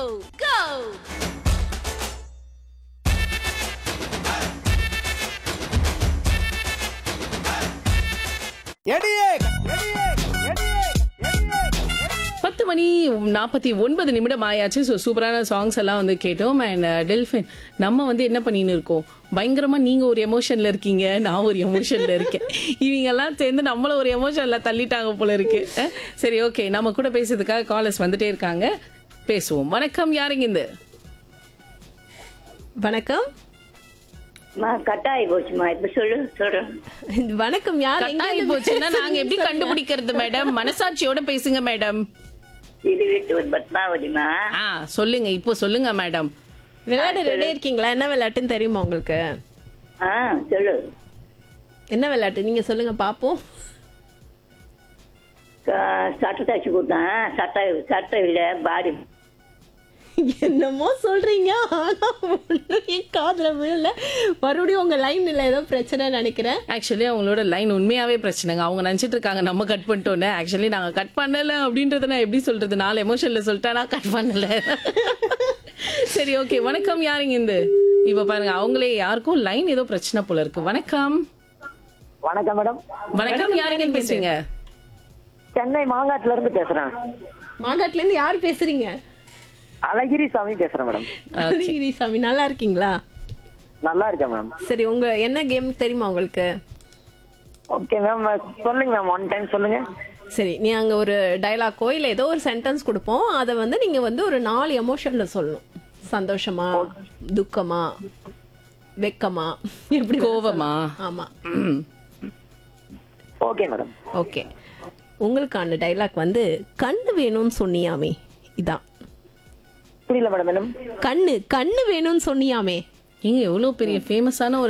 go! எடியே எடியே எடியே பத்து மணி நாற்பத்தி ஒன்பது நிமிடம் ஆயாச்சு ஸோ சூப்பரான சாங்ஸ் எல்லாம் வந்து கேட்டோம் அண்ட் டெல்ஃபின் நம்ம வந்து என்ன பண்ணின்னு இருக்கோம் பயங்கரமா நீங்க ஒரு எமோஷன்ல இருக்கீங்க நான் ஒரு எமோஷன்ல இருக்கேன் இவங்க எல்லாம் சேர்ந்து நம்மள ஒரு எமோஷன்ல தள்ளிட்டாங்க போல இருக்கு அஹ், சரி ஓகே நம்ம கூட பேசுறதுக்காக காலர்ஸ் வந்துட்டே இருக்காங்க பேசுவோம் வணக்கம் யாருங்க இந்த வணக்கம் மா கட்டாயி போச்சுமா இப்ப சொல்லு சொல்றேன் வணக்கம் யார் எங்க கட்டாயி இருந்து போச்சுன்னா நாங்க எப்படி பேசுறீங்க? கண்டுபிடிக்கிறது மேடம் மனசாட்சியோட பேசுங்க மேடம் இது வீட்டு ஒரு பத்மாவதிமா ஆ சொல்லுங்க இப்போ சொல்லுங்க மேடம் விளையாட ரெடி இருக்கீங்களா என்ன விளையாட்டுன்னு தெரியுமா உங்களுக்கு ஆ சொல்லு என்ன விளையாட்டு நீங்க சொல்லுங்க பாப்போம் க- சட்டை தச்சு கொடுத்தேன் சட்டை சட்டை இல்லை பாடி என்னமோ சொல்றீங்க ஆனா ஒண்ணும் என் காதுல விழல மறுபடியும் உங்க லைன் இல்ல ஏதோ பிரச்சனை நினைக்கிறேன் ஆக்சுவலி அவங்களோட லைன் உண்மையாவே பிரச்சனைங்க அவங்க நினைச்சிட்டு இருக்காங்க நம்ம கட் பண்ணிட்டோன்னு ஆக்சுவலி நாங்க கட் பண்ணல அப்படின்றத நான் எப்படி சொல்றது நாலு எமோஷன்ல சொல்லிட்டா நான் கட் பண்ணல சரி ஓகே வணக்கம் யாருங்க இந்த இப்ப பாருங்க அவங்களே யாருக்கும் லைன் ஏதோ பிரச்சனை போல இருக்கு வணக்கம் வணக்கம் மேடம் வணக்கம் யாருங்க பேசுறீங்க சென்னை மாங்காட்டுல இருந்து பேசுறேன் மாங்காட்டுல இருந்து யார் பேசுறீங்க அழகிரி சாமி பேசுறேன் மேடம் அழகிரி சாமி நல்லா இருக்கீங்களா நல்லா இருக்கேன் மேம் சரி உங்க என்ன கேம் தெரியுமா உங்களுக்கு ஓகே மேம் சொல்லுங்க மேம் ஒன் டைம் சொல்லுங்க சரி நீ அங்க ஒரு டயலாக்கோ இல்ல ஏதோ ஒரு சென்டென்ஸ் கொடுப்போம் அதை வந்து நீங்க வந்து ஒரு நாலு எமோஷன்ல சொல்லணும் சந்தோஷமா துக்கமா வெக்கமா எப்படி கோவமா ஆமா ஓகே மேடம் ஓகே உங்களுக்கான டைலாக் வந்து கண்ணு வேணும்னு சொன்னியாமே இதான் புரியல மேடம் மேடம் கண்ணு கண்ணு வேணும்னு சொன்னியாமே ஏங்க எவ்வளவு பெரிய ஃபேமஸான ஒரு